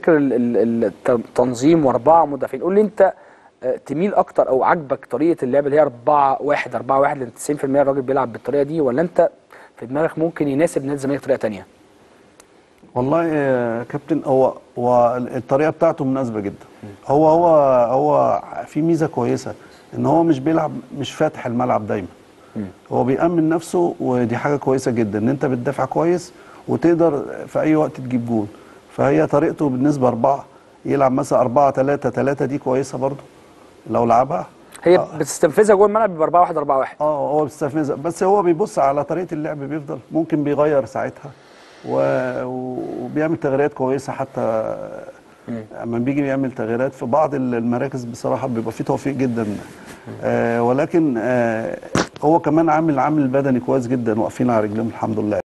فكر ال- ال- التنظيم واربعه مدافعين قول لي انت آه، تميل اكتر او عاجبك طريقه اللعب اللي هي 4 1 4 1 لان 90% الراجل بيلعب بالطريقه دي ولا انت في دماغك ممكن يناسب نادي الزمالك طريقه ثانيه والله يا كابتن هو هو الطريقه بتاعته مناسبه جدا هو هو هو في ميزه كويسه ان هو مش بيلعب مش فاتح الملعب دايما هو بيأمن نفسه ودي حاجه كويسه جدا ان انت بتدافع كويس وتقدر في اي وقت تجيب جول فهي طريقته بالنسبه اربعه يلعب مثلا أربعة ثلاثة ثلاثة دي كويسة برضو لو لعبها هي آه. بتستنفذها جوه الملعب ب 4 1 4 1 اه هو بيستفزها بس هو بيبص على طريقه اللعب بيفضل ممكن بيغير ساعتها و- وبيعمل تغييرات كويسه حتى لما بيجي يعمل تغييرات في بعض المراكز بصراحه بيبقى فيه توفيق جدا آه ولكن آه هو كمان عامل عامل بدني كويس جدا واقفين على رجليهم الحمد لله